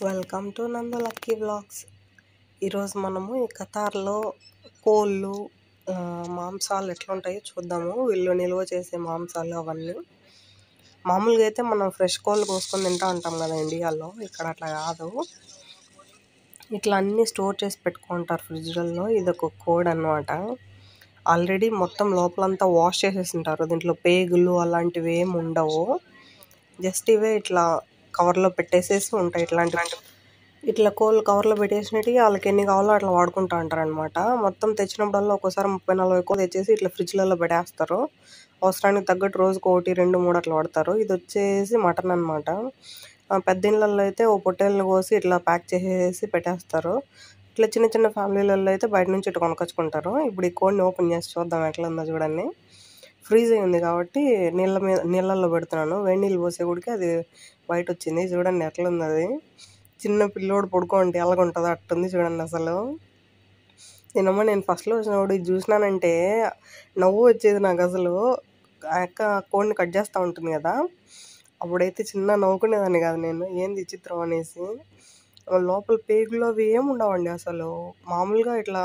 welcome to Nandu lucky vlogs ఈరోజు మనము ఈ కతార్లో కోళ్ళు ఆ, మాంసాలు ఎట్లుంటాయో చూద్దాము వీళ్ళు నిల్వ చేసే మాంసాలు అవన్నీ మామూలుగా అయితే మనం ఫ్రెష్ కోళ్ళు కోసుకొని తింటా ఉంటాం కదా ఇండియాలో ఇక్కడ అట్లా కాదు ఇట్లా అన్నీ స్టోర్ చేసి పెట్టుకుంటారు ఫ్రిడ్జ్లలో ఇది ఒక కోడ్ అన్నమాట ఆల్రెడీ మొత్తం లోపలంతా వాష్ చేసేసింటారు దీంట్లో పేగులు అలాంటివి ఏమి ఉండవు జస్ట్ ఇవే ఇట్లా కవర్లో పెట్టేసేసి ఉంటాయి ఇట్లాంటి ఇట్లా కోళ్ళు కవర్లో పెట్టేసినట్టు వాళ్ళకి ఎన్ని కావాలో అట్లా వాడుకుంటా అంటారు అనమాట మొత్తం తెచ్చినప్పుడల్లా ఒక్కోసారి ముప్పై నలభై కోళ్ళు తెచ్చేసి ఇట్లా ఫ్రిడ్జ్లలో పెట్టేస్తారు అవసరానికి తగ్గట్టు రోజుకు ఒకటి రెండు మూడు అట్లా వాడతారు ఇది వచ్చేసి మటన్ అనమాట పెద్ద ఇళ్ళల్లో అయితే ఓ పొట్టేళ్ళని కోసి ఇట్లా ప్యాక్ చేసేసి పెట్టేస్తారు ఇట్లా చిన్న చిన్న ఫ్యామిలీలలో అయితే బయట నుంచి ఇట్లా కొనుక్కొచ్చుకుంటారు ఇప్పుడు ఈ కోడిని ఓపెన్ చేసి చూద్దాం ఎట్లా ఉందో చూడండి ఫ్రీజ్ అయి ఉంది కాబట్టి నీళ్ళ మీద నీళ్ళల్లో పెడుతున్నాను వేడి నీళ్ళు పోసే గుడికి అది బయట వచ్చింది చూడండి ఎట్లా ఉంది అది చిన్న పిల్లోడు పడుకోండి ఎలాగుంటుందో అట్టుంది చూడండి అసలు నేనమ్మ నేను ఫస్ట్లో వచ్చినప్పుడు ఇది చూసినానంటే నవ్వు వచ్చేది నాకు అసలు ఆ యొక్క కోడిని కట్ చేస్తూ ఉంటుంది కదా అప్పుడైతే చిన్న నవ్వుకునేదాన్ని కాదు నేను ఏంది ఈ చిత్రం అనేసి లోపల పేగులు అవి ఏమి ఉండవండి అసలు మామూలుగా ఇట్లా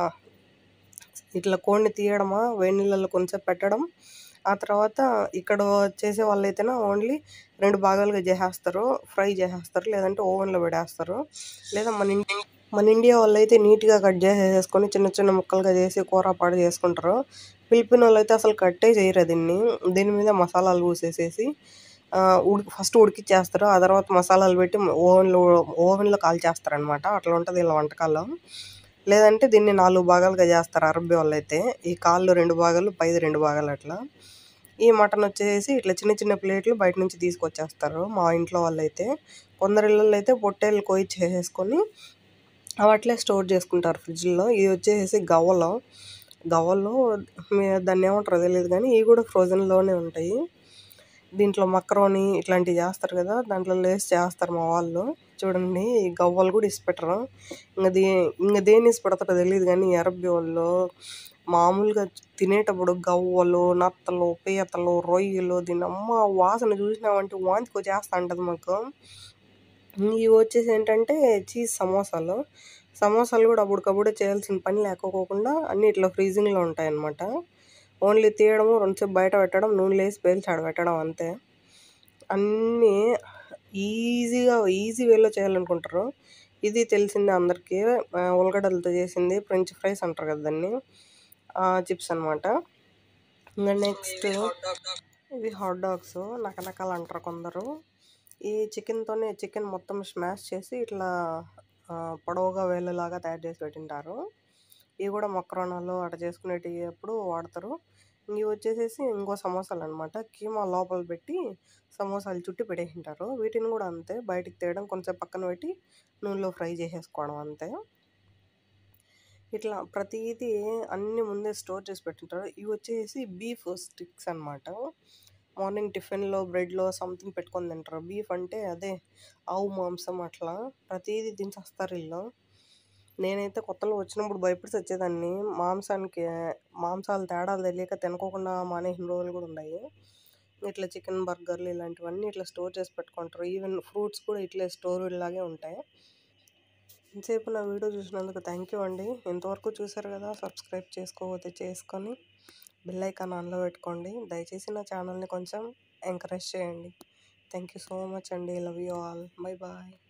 ఇట్లా కోడిని తీయడమా వేడి నీళ్ళల్లో కొంచెం పెట్టడం ఆ తర్వాత ఇక్కడ చేసే వాళ్ళైతేనే ఓన్లీ రెండు భాగాలుగా చేసేస్తారు ఫ్రై చేసేస్తారు లేదంటే ఓవెన్లో పెట్టేస్తారు లేదా మన ఇంటి మన ఇండియా వాళ్ళు అయితే నీట్గా కట్ చేసేసుకొని చిన్న చిన్న ముక్కలుగా చేసి కూర పాడు చేసుకుంటారు ఫిలిపిన్ వాళ్ళు అయితే అసలు కట్టే చేయరు దీన్ని దీని మీద మసాలాలు పూసేసేసి ఆ, ఉడికి ఫస్ట్ ఉడికిచ్చేస్తారు ఆ తర్వాత మసాలాలు పెట్టి ఓవెన్లో ఓవెన్లో కాల్చేస్తారు అనమాట అట్లా ఉంటుంది ఇలా వంటకాలు లేదంటే దీన్ని నాలుగు భాగాలుగా చేస్తారు అరబ్బీ వాళ్ళు అయితే ఈ కాళ్ళు రెండు భాగాలు పైది రెండు భాగాలు అట్లా ఈ మటన్ వచ్చేసి ఇట్లా చిన్న చిన్న ప్లేట్లు బయట నుంచి తీసుకొచ్చేస్తారు మా ఇంట్లో వాళ్ళు అయితే కొందరి ఇళ్ళల్లో అయితే పొట్టేళ్ళు కోయి చేసేసుకొని అవి అట్లే స్టోర్ చేసుకుంటారు ఫ్రిడ్జ్లో ఇది వచ్చేసి గవ్వలు గవ్వలు మీ- దాన్ని ఏమంటారో తెలియదు కానీ ఇవి కూడా ఫ్రోజన్లోనే ఉంటాయి దీంట్లో మక్రోని ఇట్లాంటివి చేస్తారు కదా దాంట్లో లేసి చేస్తారు మా వాళ్ళు చూడండి ఈ గవ్వలు కూడా ఇసి పెట్టరు ఇంకా దే ఇంకా దేని ఇసి పెడతారో తెలియదు కానీ ఈ అరబ్బీ వాళ్ళు మామూలుగా తినేటప్పుడు గవ్వలు నత్తలు పీతలు రొయ్యలు దీని అమ్మ వాసన చూసినామంటే వాంతికి వచ్చేస్తా ఉంటుంది మాకు ఇవి వచ్చేసి ఏంటంటే చీజ్ సమోసాలు సమోసాలు కూడా అప్పటికప్పుడే చేయాల్సిన పని లేకపోకుండా అన్ని ఇట్లా ఫ్రీజింగ్లో ఉంటాయి అన్నమాట ఓన్లీ తీయడము రెండుసేపు బయట పెట్టడం నూనె వేసి పేల్చి ఆడ పెట్టడం అంతే అన్నీ ఈజీగా ఈజీ వేలో చేయాలనుకుంటారు ఇది తెలిసిందే అందరికీ ఆ, ఉల్లగడ్డలతో చేసింది ఫ్రెంచ్ ఫ్రైస్ అంటారు కదా దాన్ని చిప్స్ అన్నమాట ఇంకా నెక్స్ట్ ఇవి హాట్ డాగ్స్ నకనకాలు అంటారు కొందరు ఈ చికెన్తోనే చికెన్ మొత్తం స్మాష్ చేసి ఇట్లా ఆ, పొడవుగా వేలులాగా తయారు చేసి పెట్టింటారు ఇవి కూడా మక్రోనాలు అట్లా చేసుకునేటప్పుడు వాడతారు ఇవి వచ్చేసేసి ఇంకో సమోసాలు అనమాట కీమా లోపల పెట్టి సమోసాలు చుట్టి పెట్టేసింటారు వీటిని కూడా అంతే బయటికి తీయడం కొంచెం పక్కన పెట్టి నూనెలో ఫ్రై చేసేసుకోవడం అంతే ఇట్లా ప్రతిదీ అన్ని ముందే స్టోర్ చేసి పెట్టింటారు ఇవి వచ్చేసి బీఫ్ స్టిక్స్ అన్నమాట మార్నింగ్ టిఫిన్లో బ్రెడ్లో సంథింగ్ పెట్టుకొని తింటారు బీఫ్ అంటే అదే ఆవు మాంసం అట్లా ప్రతిదీ దించేస్తారు వీళ్ళు నేనైతే కొత్తలో వచ్చినప్పుడు భయపడి వచ్చేదాన్ని మాంసానికి మాంసాలు తేడాలు తెలియక తినకోకుండా మానేసిన రోజులు కూడా ఉన్నాయి ఇట్లా చికెన్ బర్గర్లు ఇలాంటివన్నీ ఇట్లా స్టోర్ చేసి పెట్టుకుంటారు ఈవెన్ ఫ్రూట్స్ కూడా ఇట్లే స్టోర్ లాగే ఉంటాయి ఇంతసేపు నా వీడియో చూసినందుకు థ్యాంక్ యూ అండి ఇంతవరకు చూసారు కదా సబ్స్క్రైబ్ చేసుకోకపోతే చేసుకొని బెల్ ఐకాన్ ఆన్లో పెట్టుకోండి దయచేసి నా ఛానల్ని కొంచెం ఎంకరేజ్ చేయండి థ్యాంక్ యూ సో మచ్ అండి love you all bye bye